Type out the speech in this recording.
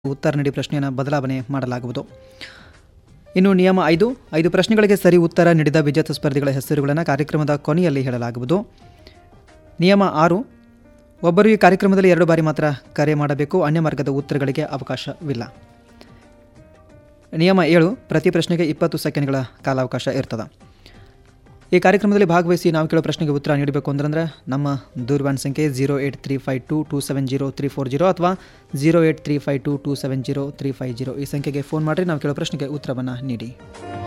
ಉತ್ತರ ನೀಡಿ ಪ್ರಶ್ನೆಯನ್ನು ಬದಲಾವಣೆ ಮಾಡಲಾಗುವುದು ಇನ್ನು ನಿಯಮ ಐದು ಐದು ಪ್ರಶ್ನೆಗಳಿಗೆ ಸರಿ ಉತ್ತರ ನೀಡಿದ ವಿಜೇತ ಸ್ಪರ್ಧಿಗಳ ಹೆಸರುಗಳನ್ನು ಕಾರ್ಯಕ್ರಮದ ಕೊನೆಯಲ್ಲಿ ಹೇಳಲಾಗುವುದು ನಿಯಮ ಆರು ಒಬ್ಬರು ಈ ಕಾರ್ಯಕ್ರಮದಲ್ಲಿ ಎರಡು ಬಾರಿ ಮಾತ್ರ ಕರೆ ಮಾಡಬೇಕು ಅನ್ಯ ಮಾರ್ಗದ ಉತ್ತರಗಳಿಗೆ ಅವಕಾಶವಿಲ್ಲ ನಿಯಮ ಏಳು ಪ್ರತಿ ಪ್ರಶ್ನೆಗೆ ಇಪ್ಪತ್ತು ಸೆಕೆಂಡ್ಗಳ ಕಾಲಾವಕಾಶ ಇರ್ತದೆ ಈ ಕಾರ್ಯಕ್ರಮದಲ್ಲಿ ಭಾಗವಹಿಸಿ ನಾವು ಕೇಳೋ ಪ್ರಶ್ನೆಗೆ ಉತ್ತರ ನೀಡಬೇಕು ಅಂದ್ರೆ ನಮ್ಮ ದೂರವಾಣಿ ಸಂಖ್ಯೆ zero eight three five two two seven zero three four zero ಅಥವಾ zero eight three five two two seven zero three five zero ಈ ಸಂಖ್ಯೆಗೆ ಫೋನ್ ಮಾಡಿರಿ ನಾವು ಕೇಳೋ ಪ್ರಶ್ನೆಗೆ ಉತ್ತರವನ್ನು ನೀಡಿ